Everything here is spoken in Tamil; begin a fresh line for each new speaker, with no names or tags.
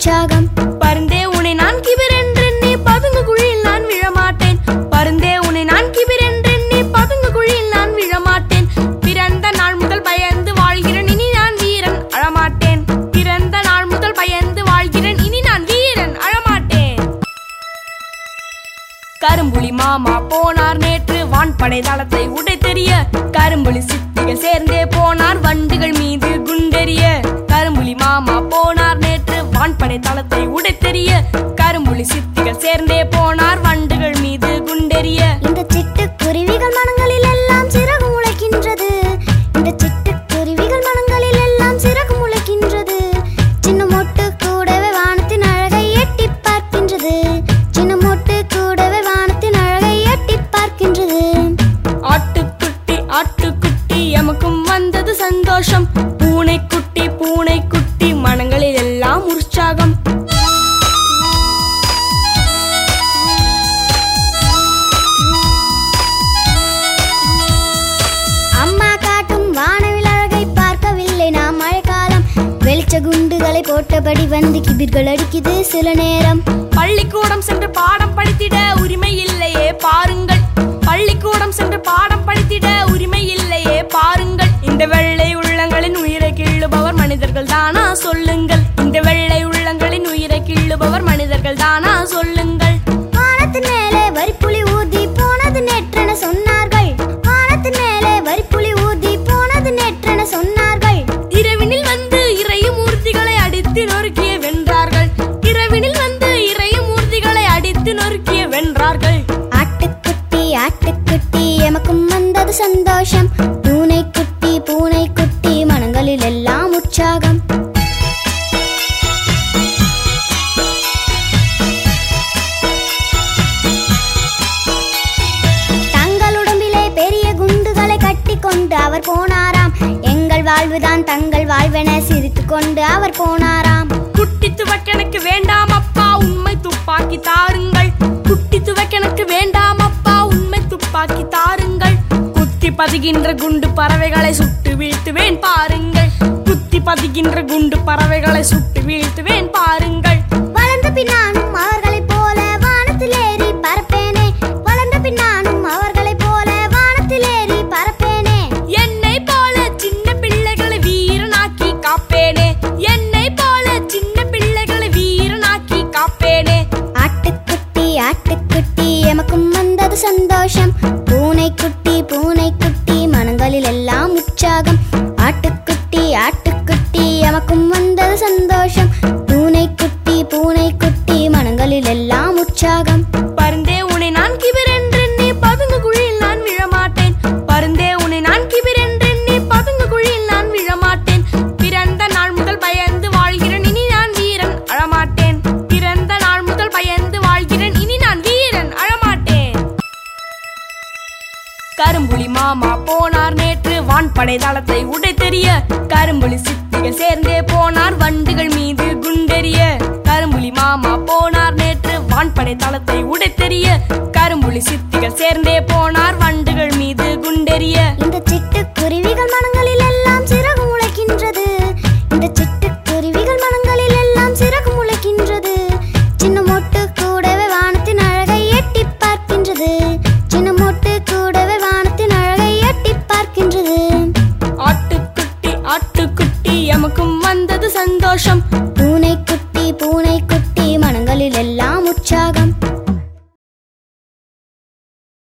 உற்சாகம்
பருந்தே உன்னை நான் கிபிரென்றெண்ணி பதுங்கு குழியில் நான் விழமாட்டேன் பருந்தே உன்னை நான் கிபிரென்றெண்ணி பதுங்கு குழியில் நான் விழமாட்டேன் பிறந்த நாள் முதல் பயந்து வாழ்கிறேன் இனி நான் வீரன் அழமாட்டேன் பிறந்த நாள் முதல் பயந்து வாழ்கிறேன் இனி நான் வீரன் அழமாட்டேன் கரும்புலி மாமா போனார் நேற்று வான்படை தளத்தை உடை தெரிய கரும்புலி சித்திகள் சேர்ந்தே போனார் வண்டுகள் மீது குண்டெறிய கரும்புலி மாமா போனார் நேற்று வான்படை தளத்தை உடை தெரிய கரும்புலி சித்திகள் சேர்ந்தே போனார் வண்டுகள் மீது குண்டெறிய
இந்த சிட்டுக்குருவிகள் மனங்களில் எல்லாம் சிறகு முளைக்கின்றது இந்த சிட்டுக்குருவிகள் மனங்களில் எல்லாம் சிறகு முளைக்கின்றது சின்ன மொட்டு கூடவே வானத்தின் அழகை எட்டி பார்க்கின்றது சின்ன மொட்டு கூடவே வானத்தின் அழகை எட்டி பார்க்கின்றது
ஆட்டுக்குட்டி ஆட்டுக்குட்டி எமக்கும் வந்தது சந்தோஷம் பூனைக்குட்டி பூனைக்குட்டி மனங்களில் எல்லாம் உற்சாகம்
அம்மா காட்டும் வானவில் அழகை பார்க்கவில்லை நாம் மழைக்காலம் வெளிச்ச குண்டுகளை போட்டபடி வந்து கிபிர்கள் அடிக்குது சில நேரம்
பள்ளிக்கூடம் சென்று பாடம் படித்திட உரிமை இல்லையே பாருங்கள் பள்ளிக்கூடம் சென்று பாடம் படித்திட உரிமை இல்லையே பாருங்கள் இந்த வெள்ளை உள்ளங்களின் உயிரை கிள்ளுபவர் மனிதர்கள் தானா சொல்லுங்கள் இந்த வெள்ளை உள்ளங்களின் உயிரை கிள்ளுபவர் மனிதர்கள் தானா சொல்லுங்கள்
வானத்தின் மேலே வரிப்புலி ஊதி போனது நேற்றென சொன்னார்கள் வானத்தின் மேலே வரிப்புலி ஊதி போனது நேற்றென சொன்னார்கள்
இரவினில் வந்து இறையும் ஊர்திகளை அடித்து நொறுக்கிய வென்றார்கள் இரவினில் வந்து இறையும் ஊர்திகளை அடித்து நொறுக்கிய வென்றார்கள்
ஆட்டுக்குட்டி ஆட்டுக்குட்டி எமக்கும் வந்தது சந்தோஷம் பூனைக்குட்டி பூனைக்குட்டி மனங்களில் எல்லாம் உற்சாகம் தங்கள் உடம்பிலே பெரிய குண்டுகளை கட்டி கொண்டு அவர் போனாராம் எங்கள் வாழ்வுதான் தங்கள் வாழ்வென சிரித்துக் கொண்டு அவர் போனாராம்
குட்டி துவக்கெனக்கு வேண்டாம் அப்பா உண்மை துப்பாக்கி தாருங்கள் குட்டி துவக்கெனக்கு வேண்டாம் அப்பா உண்மை துப்பாக்கி தாருங்கள் குத்தி பதிகின்ற குண்டு பறவைகளை சுட்டு வீழ்த்துவேன் பாருங்கள் குத்தி பதிகின்ற குண்டு பறவைகளை சுட்டு வீழ்த்துவேன் பாருங்கள்
வளர்ந்த பின்னானும் அவர்களைப் போல வானத்தில் ஏறி பறப்பேனே வளர்ந்த பின்னானும் அவர்களைப் போல வானத்தில் ஏறி பறப்பேனே
என்னை போல சின்ன பிள்ளைகளை வீரனாக்கி காப்பேனே என்னை போல சின்ன பிள்ளைகளை வீரனாக்கி காப்பேனே
ஆட்டுக்குட்டி ஆட்டுக்குட்டி எமக்கும் வந்தது சந்தோஷம் பூனைக்குட்டி பூனைக்குட்டி மனங்களில் எல்லாம் உற்சாகம் ஆட்டுக்குட்டி ஆட்டுக்குட்டி எமக்கும் வந்தது சந்தோஷம் பூனைக்குட்டி பூனைக்குட்டி மனங்களில் எல்லாம் உற்சாகம்
பருந்தே உன்னை நான் கிபிரென்றெண்ணி பதுங்கு குழியில் நான் விழமாட்டேன் பருந்தே உன்னை நான் கிபிரென்றெண்ணி பதுங்கு குழியில் நான் விழமாட்டேன் பிறந்த நாள் முதல் பயந்து வாழ்கிறேன் இனி நான் வீரன் அழமாட்டேன் பிறந்த நாள் முதல் பயந்து வாழ்கிறேன் இனி நான் வீரன் அழமாட்டேன் கரும்புலி மாமா போனார் நேற்று வான்படை தளத்தை உடை தெரிய கரும்புலி சித்திகள் சேர்ந்தே போனார் வண்டுகள் மீது குண்டெறிய கரும்புலி மாமா போனார் நேற்று வான்படை தளத்தை உடை தெரிய கரும்புலி சித்திகள் சேர்ந்தே போனார் வண்டுகள் மீது குண்டெறிய
இந்த சிட்டுக்குருவிகள் மனங்களில் எல்லாம் சிறகு முளைக்கின்றது இந்த சிட்டுக்குருவிகள் மனங்களில் எல்லாம் சிறகு முளைக்கின்றது சின்ன மொட்டு கூடவே வானத்தின் அழகை எட்டி பார்க்கின்றது சின்ன மொட்டு கூடவே வானத்தின் அழகை எட்டி பார்க்கின்றது
ஆட்டுக்குட்டி ஆட்டுக்குட்டி எமக்கும் வந்தது சந்தோஷம்